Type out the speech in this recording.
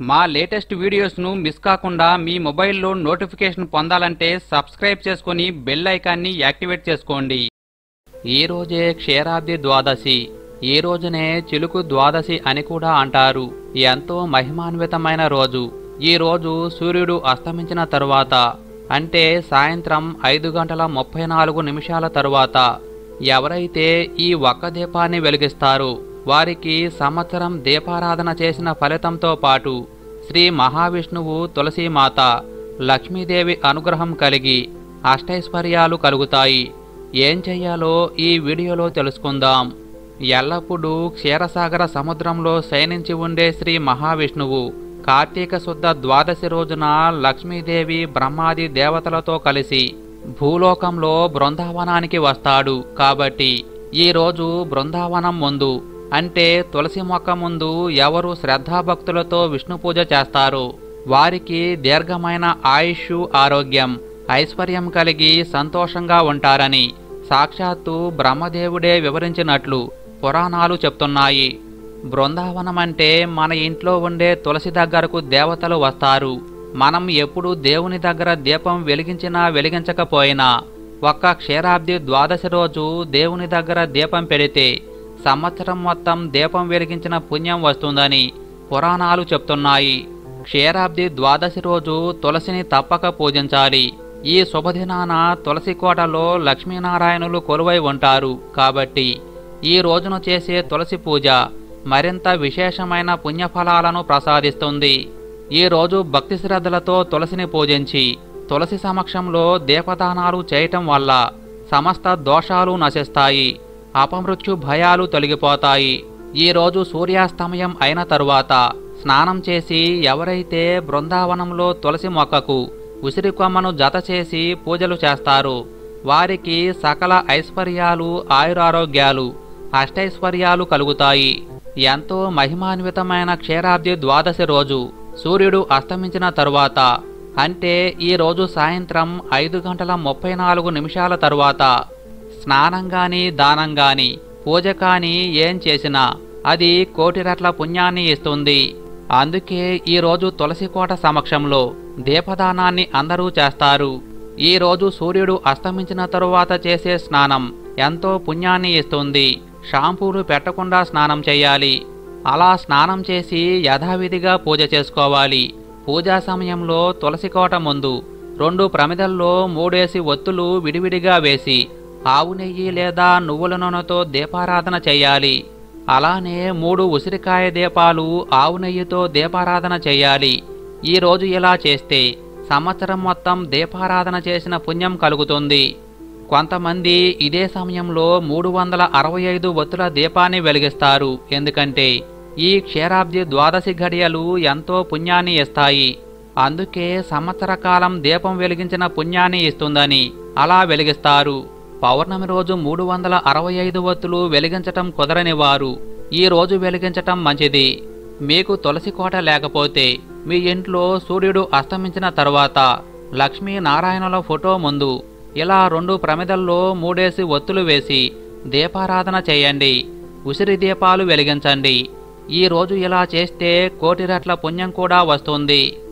మా latest వీడియోస్ను miss కాకుండా మీ మొబైల్లో నోటిఫికేషన్ పొందాలంటే సబ్స్క్రైబ్ చేసుకుని బెల్ ఐకాన్ని యాక్టివేట్ చేసుకోండి ఈ రోజే క్షీరాబ్ది ద్వాదశి ఈ రోజునే చిలుకు ద్వాదశి అని కూడా అంటారు ఎంతో మహిమాన్వితమైన రోజు ఈ రోజు సూర్యుడు అస్తమించిన తరువాత అంటే సాయంత్రం ఐదు గంటల ముప్పై నాలుగు నిమిషాల తరువాత ఎవరైతే ఈ ఒక్క దీపాన్ని వెలిగిస్తారో వారికి సంవత్సరం దీపారాధన చేసిన ఫలితంతో పాటు శ్రీ మహావిష్ణువు తులసీమాత లక్ష్మీదేవి అనుగ్రహం కలిగి అష్టైశ్వర్యాలు కలుగుతాయి ఏం చెయ్యాలో ఈ వీడియోలో తెలుసుకుందాం ఎల్లప్పుడూ క్షీరసాగర సముద్రంలో శయనించి ఉండే శ్రీ మహావిష్ణువు కార్తీక శుద్ధ ద్వాదశి రోజున లక్ష్మీదేవి బ్రహ్మాది దేవతలతో కలిసి భూలోకంలో బృందావనానికి వస్తాడు కాబట్టి ఈ రోజు బృందావనం ముందు అంటే తులసి మొక్క ముందు ఎవరు శ్రద్ధాభక్తులతో విష్ణు పూజ చేస్తారో వారికి దీర్ఘమైన ఆయుష్ ఆరోగ్యం ఐశ్వర్యం కలిగి సంతోషంగా ఉంటారని సాక్షాత్తు బ్రహ్మదేవుడే వివరించినట్లు పురాణాలు చెప్తున్నాయి బృందావనం అంటే మన ఇంట్లో ఉండే తులసి దగ్గరకు దేవతలు వస్తారు మనం ఎప్పుడు దేవుని దగ్గర దీపం వెలిగించినా వెలిగించకపోయినా ఒక్క క్షీరాబ్ది ద్వాదశి రోజు దేవుని దగ్గర దీపం పెడితే సంవత్సరం మొత్తం దీపం వెలిగించిన పుణ్యం వస్తుందని పురాణాలు చెప్తున్నాయి క్షీరాబ్ది ద్వాదశి రోజు తులసిని తప్పక పూజించాలి ఈ శుభదినాన తులసి కోటలో లక్ష్మీనారాయణులు కొలువై ఉంటారు కాబట్టి ఈ రోజును చేసే తులసి పూజ మరింత విశేషమైన పుణ్యఫలాలను ప్రసాదిస్తుంది ఈ రోజు భక్తి శ్రద్ధలతో తులసిని పూజించి తులసి సమక్షంలో దీపదానాలు చేయటం వల్ల సమస్త దోషాలు నశిస్తాయి అపమృత్యు భయాలు తొలగిపోతాయి ఈ రోజు సూర్యాస్తమయం అయిన తరువాత స్నానం చేసి ఎవరైతే బృందావనంలో తులసి మొక్కకు ఉసిరి కొమ్మను జత చేసి పూజలు చేస్తారో వారికి సకల ఐశ్వర్యాలు ఆయురారోగ్యాలు అష్టైశ్వర్యాలు కలుగుతాయి ఎంతో మహిమాన్వితమైన క్షీరాబ్ది ద్వాదశి రోజు సూర్యుడు అస్తమించిన తరువాత అంటే ఈ రోజు సాయంత్రం ఐదు గంటల ముప్పై నాలుగు నిమిషాల తరువాత స్నానం గాని దానం గాని పూజ కాని ఏం చేసినా అది కోటి రెట్ల పుణ్యాన్ని ఇస్తుంది అందుకే ఈ రోజు తులసి కోట సమక్షంలో దీపదానాన్ని అందరూ చేస్తారు ఈ రోజు సూర్యుడు అస్తమించిన తరువాత చేసే స్నానం ఎంతో పుణ్యాన్ని ఇస్తుంది షాంపూలు పెట్టకుండా స్నానం చేయాలి అలా స్నానం చేసి యథావిధిగా పూజ చేసుకోవాలి పూజా సమయంలో తులసి కోట ముందు రెండు ప్రమిదల్లో మూడేసి ఒత్తులు విడివిడిగా వేసి ఆవు నెయ్యి లేదా నువ్వుల నూనెతో దీపారాధన చేయాలి అలానే మూడు ఉసిరికాయ దీపాలు ఆవు నెయ్యితో దీపారాధన చేయాలి ఈ రోజు ఇలా చేస్తే సంవత్సరం మొత్తం దీపారాధన చేసిన పుణ్యం కలుగుతుంది కొంతమంది ఇదే సమయంలో మూడు వందల అరవై ఐదు ఒత్తుల దీపాన్ని వెలిగిస్తారు ఎందుకంటే ఈ క్షీరాబ్ది ద్వాదశి ఘడియలు ఎంతో పుణ్యాన్ని ఇస్తాయి అందుకే సంవత్సర కాలం దీపం వెలిగించిన పుణ్యాన్ని ఇస్తుందని అలా వెలిగిస్తారు పౌర్ణమి రోజు మూడు వందల అరవై ఐదు ఒత్తులు వెలిగించటం కుదరని వారు ఈ రోజు వెలిగించటం మంచిది మీకు తులసి కోట లేకపోతే మీ ఇంట్లో సూర్యుడు అస్తమించిన తరువాత లక్ష్మీ నారాయణుల ఫోటో ముందు ఇలా రెండు ప్రమిదల్లో మూడేసి ఒత్తులు వేసి దీపారాధన చేయండి ఉసిరి దీపాలు వెలిగించండి ఈ రోజు ఇలా చేస్తే కోటి రెట్ల పుణ్యం కూడా వస్తుంది